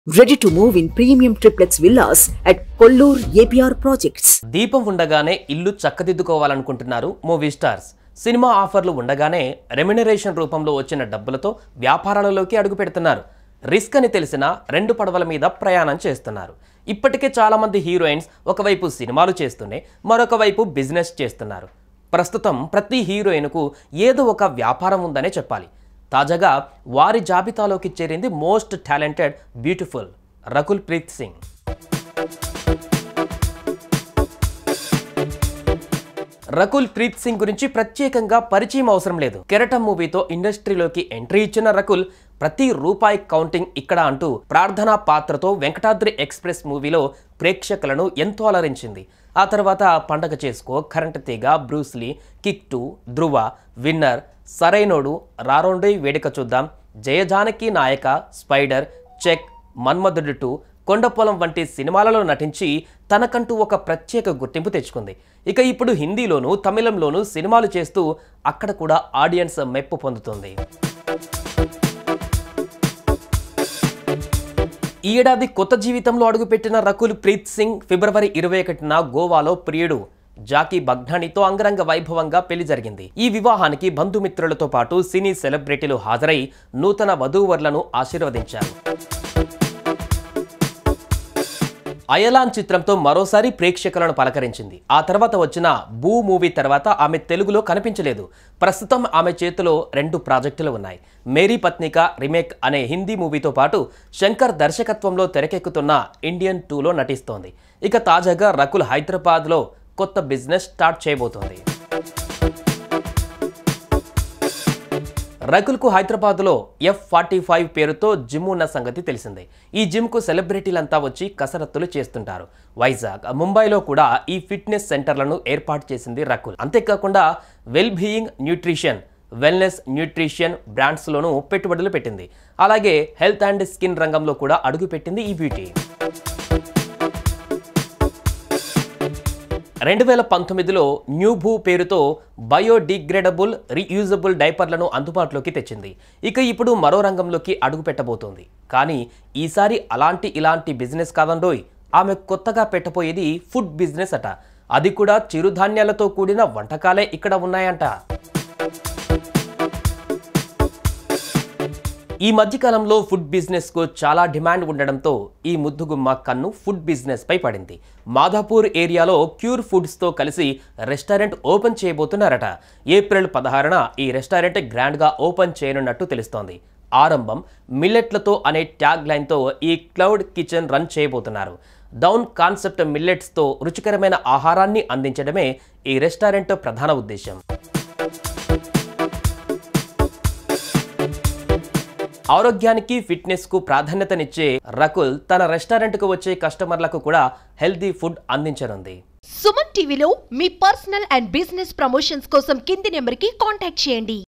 Ready to move in premium triplex villas at Kollur APR Projects. దీపం ఉండగానే ఇల్లు చక్కదిద్దుకోవాలనుకుంటున్నారు movie stars cinema ఆఫర్లు ఉండగానే రెమ్యునరేషన్ రూపంలో వచ్చిన డబ్బులతో వ్యాపారాలలోకి అడుగు పెడుతున్నారు రిస్క్ అని తెలిసిన రెండు పడవల మీద ప్రయాణం చేస్తున్నారు ఇప్పటికే చాలామంది హీరోయిన్స్ ఒకవైపు సినిమాలు చేస్తూనే మరొక వైపు బిజినెస్ చేస్తున్నారు ప్రస్తుతం ప్రతి హీరోయిన్కు ఏదో ఒక వ్యాపారం ఉందనే చెప్పాలి తాజాగా వారి జాబితాలోకి చేరింది most talented beautiful Rakul Preet Singh Rakul Preet Singh గురించి ప్రత్యేకంగా పరిచయం అవసరం లేదు కెరటం మూవీతో ఇండస్ట్రీలోకి ఎంట్రీ ఇచ్చిన రకుల్ ప్రతి రూపాయి కౌంటింగ్ ఇక్కడ అంటూ ప్రార్థనా పాత్రతో వెంకటాద్రి ఎక్స్ప్రెస్ మూవీలో ప్రేక్షకులను ఎంతో అలరించింది ఆ తర్వాత పండగ Chesuko Current Theega Bruce Lee Kick two Dhruva Winner Sarrainodu Rarandoi Veduka Chuddam Jaya Janaki Nayaka Spyder Check Manmadhudu two Kondapolam వంటి సినిమాలలో నటించి తనకంటూ ఒక ప్రత్యేక గుర్తింపు తెచ్చుకుంది ఇక ఇప్పుడు హిందీలోనూ తమిళంలోనూ సినిమాలు చేస్తూ అక్కడ కూడా ఆడియన్స్ మెప్పు పొందుతుంది ఈ ఏడాది కొత్త జీవితంలో అడుగుపెట్టిన రకుల్ ప్రీత్ సింగ్ ఫిబ్రవరి ఇరవై ఒకటిన గోవాలో ప్రియుడు జాకీ బగ్నానితో అంగరంగ వైభవంగా పెళ్లి జరిగింది ఈ వివాహానికి బంధుమిత్రులతో పాటు సినీ సెలబ్రిటీలు హాజరై నూతన వధూవరులను ఆశీర్వదించారు అయలాన్ చిత్రంతో మరోసారి ప్రేక్షకులను పలకరించింది ఆ తర్వాత వచ్చిన బూ మూవీ తర్వాత ఆమె తెలుగులో కనిపించలేదు ప్రస్తుతం ఆమె చేతిలో రెండు ప్రాజెక్టులు ఉన్నాయి మేరీ పత్నిక రిమేక్ అనే హిందీ మూవీతో పాటు శంకర్ దర్శకత్వంలో తెరకెక్కుతున్న ఇండియన్ టూలో నటిస్తోంది ఇక తాజాగా రకుల్ హైదరాబాద్లో కొత్త బిజినెస్ స్టార్ట్ చేయబోతోంది రకుల్కు హైదరాబాద్లో ఎఫ్ ఫార్టీ ఫైవ్ పేరుతో జిమ్ ఉన్న సంగతి తెలిసిందే ఈ జిమ్కు సెలబ్రిటీలంతా వచ్చి కసరత్తులు చేస్తుంటారు వైజాగ్ ముంబైలో కూడా ఈ ఫిట్నెస్ సెంటర్లను ఏర్పాటు చేసింది రకుల్ అంతేకాకుండా well being nutrition wellness nutrition బ్రాండ్స్లోనూ పెట్టుబడులు పెట్టింది అలాగే హెల్త్ అండ్ స్కిన్ రంగంలో కూడా అడుగుపెట్టింది ఈ బ్యూటీ రెండు వేల పంతొమ్మిదిలో న్యూ భూ పేరుతో బయోడిగ్రేడబుల్ రీయూజబుల్ డైపర్లను అందుబాటులోకి తెచ్చింది ఇక ఇప్పుడు మరో రంగంలోకి అడుగు పెట్టబోతోంది కానీ ఈసారి అలాంటి ఇలాంటి బిజినెస్ కాదండోయ్ ఆమె కొత్తగా పెట్టబోయేది ఫుడ్ బిజినెస్ అట అది కూడా చిరుధాన్యాలతో కూడిన వంటకాలే ఇక్కడ ఉన్నాయంట ఈ మధ్యకాలంలో ఫుడ్ బిజినెస్కు చాలా డిమాండ్ ఉండడంతో ఈ ముద్దుగుమ్మ కన్ను ఫుడ్ బిజినెస్ పై పడింది మాధాపూర్ ఏరియాలో క్యూర్ ఫుడ్స్తో కలిసి రెస్టారెంట్ ఓపెన్ చేయబోతున్నారట ఏప్రిల్ పదహారున ఈ రెస్టారెంట్ గ్రాండ్గా ఓపెన్ చేయనున్నట్టు తెలుస్తోంది ఆరంభం మిల్లెట్లతో అనే ట్యాగ్ లైన్తో ఈ క్లౌడ్ కిచెన్ రన్ చేయబోతున్నారు డౌన్ కాన్సెప్ట్ మిల్లెట్స్తో రుచికరమైన ఆహారాన్ని అందించడమే ఈ రెస్టారెంట్ ప్రధాన ఉద్దేశం ఆరోగ్యానికి ఫిట్నెస్ కు ప్రాధాన్యతనిచ్చే రకుల్ తన రెస్టారెంట్ కు వచ్చే కస్టమర్లకు కూడా హెల్దీ ఫుడ్ అందించనుంది సుమన్ టీవీలో మీ పర్సనల్ అండ్ బిజినెస్ ప్రమోషన్స్ కోసం కింది నెంబర్కి కాంటాక్ట్ చేయండి